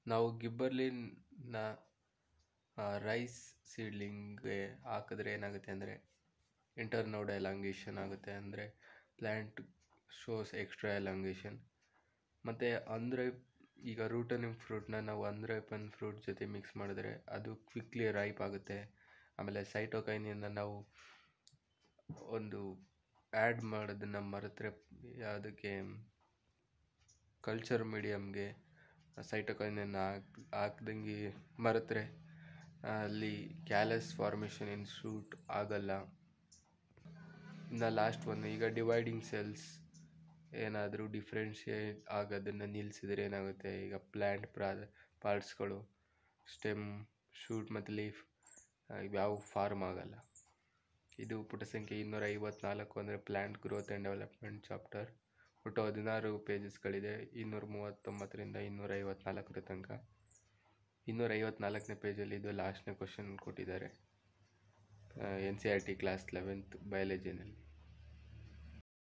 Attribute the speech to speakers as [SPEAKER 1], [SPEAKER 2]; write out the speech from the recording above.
[SPEAKER 1] ನಾವು ಗಿಬ್ಬರ್ಲಿನ ರೈಸ್ ಸೀಡ್ಲಿಂಗ್ಗೆ ಹಾಕಿದ್ರೆ ಏನಾಗುತ್ತೆ ಅಂದರೆ ಇಂಟರ್ನೋಡ್ ಎಲಾಂಗೇಷನ್ ಆಗುತ್ತೆ ಅಂದರೆ ಪ್ಲ್ಯಾಂಟ್ ಶೋಸ್ ಎಕ್ಸ್ಟ್ರಾ ಎಲಾಂಗೇಷನ್ ಮತ್ತು ಅನ್ರೈಪ್ ಈಗ ರೂಟನಿಂಗ್ ಫ್ರೂಟ್ನ ನಾವು ಅನ್ರೈಪನ್ ಫ್ರೂಟ್ ಜೊತೆ ಮಿಕ್ಸ್ ಮಾಡಿದ್ರೆ ಅದು ಕ್ವಿಕ್ಲಿ ರೈಪ್ ಆಗುತ್ತೆ ಆಮೇಲೆ ಸೈಟೋಕೈನಿಂದ ನಾವು ಒಂದು ಆ್ಯಡ್ ಮಾಡೋದನ್ನು ಮರೆತರೆ ಯಾವುದಕ್ಕೆ ಕಲ್ಚರ್ ಮೀಡಿಯಮ್ಗೆ ಸೈಟೋಕೈನನ್ನು ಹಾಕ್ ಹಾಕ್ದಂಗೆ ಮರೆತರೆ ಅಲ್ಲಿ ಕ್ಯಾಲಸ್ ಫಾರ್ಮೇಷನ್ ಇನ್ ಶೂಟ್ ಆಗಲ್ಲ ಇನ್ನು ಲಾಸ್ಟ್ ಒನ್ ಈಗ ಡಿವೈಡಿಂಗ್ ಸೆಲ್ಸ್ ಏನಾದರೂ ಡಿಫ್ರೆನ್ಷಿಯೇಟ್ ಆಗೋದನ್ನು ನಿಲ್ಲಿಸಿದ್ರೆ ಏನಾಗುತ್ತೆ ಈಗ ಪ್ಲ್ಯಾಂಟ್ ಪ್ರಾ ಪಾರ್ಟ್ಸ್ಗಳು ಸ್ಟೆಮ್ ಶೂಟ್ ಮತ್ತು ಲೀಫ್ ಇವ್ಯಾವು ಫಾರ್ಮ್ ಆಗಲ್ಲ ಇದು ಪುಟ ಸಂಖ್ಯೆ ಇನ್ನೂರ ಐವತ್ನಾಲ್ಕು ಅಂದರೆ plant growth and development chapter ಒಟ್ಟು ಹದಿನಾರು ಪೇಜಸ್ಗಳಿದೆ ಇನ್ನೂರ ಮೂವತ್ತೊಂಬತ್ತರಿಂದ ಇನ್ನೂರ ಐವತ್ನಾಲ್ಕರ ತನಕ ಇನ್ನೂರ ಐವತ್ನಾಲ್ಕನೇ ಪೇಜಲ್ಲಿ ಇದು ಲಾಸ್ಟ್ನೇ ಕ್ವಶನ್ ಕೊಟ್ಟಿದ್ದಾರೆ N C R T class eleventh ಬಯಾಲಜಿನಲ್ಲಿ